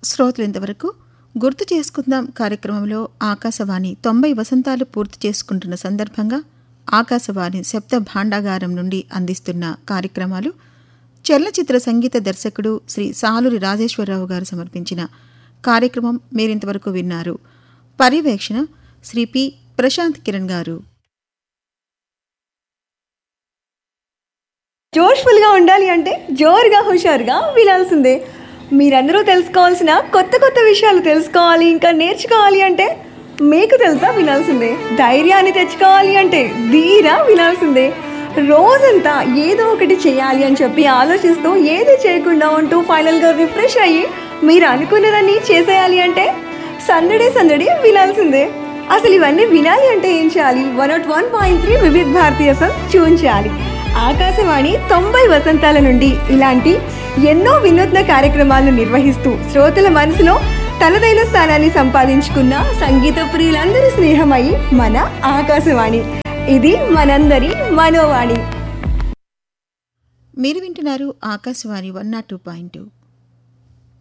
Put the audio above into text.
శ్రోతలు ఇంతవరకు గుర్తు చేసుకుందాం కార్యక్రమంలో ఆకాశవాణి తొంభై వసంతాలు పూర్తి చేసుకుంటున్న సందర్భంగా ఆకాశవాణి శబ్ద భాండాగారం నుండి అందిస్తున్న కార్యక్రమాలు చలనచిత్ర సంగీత దర్శకుడు శ్రీ సాలూరి రాజేశ్వరరావు గారు సమర్పించిన కార్యక్రమం మీరింతవరకు విన్నారు పర్యవేక్షణ శ్రీ పి ప్రశాంత్ కిరణ్ గారు జోష్ఫుల్గా ఉండాలి అంటే జోరుగా హుషారుగా వినాల్సిందే మీరందరూ తెలుసుకోవాల్సిన కొత్త కొత్త విషయాలు తెలుసుకోవాలి ఇంకా నేర్చుకోవాలి అంటే మీకు తెలుసా వినాల్సిందే ధైర్యాన్ని తెచ్చుకోవాలి అంటే ధీరా వినాల్సిందే రోజంతా ఏదో ఒకటి చేయాలి అని చెప్పి ఆలోచిస్తూ ఏది చేయకుండా ఉంటూ ఫైనల్గా రిఫ్రెష్ అయ్యి మీరు అనుకున్నదాన్ని చేసేయాలి అంటే సందడి సందడి వినాల్సిందే అసలు ఇవన్నీ వినాలి అంటే ఏం చేయాలి one not one point three Vividh Bharati FM tune చేయాలి ఆకాశవాణి తొంభై వసంతాల నుండి ఇలాంటి ఎన్నో వినూత్న కార్యక్రమాలను నిర్వహిస్తూ శ్రోతల మనసులో తనదైన స్థానాన్ని సంపాదించుకున్న సంగీత ప్రియులందరి స్నేహమై మన ఆకాశవాణి ఇది మనందరి మనోవాణి మీరు వింటున్నారు Akashvani one not two point two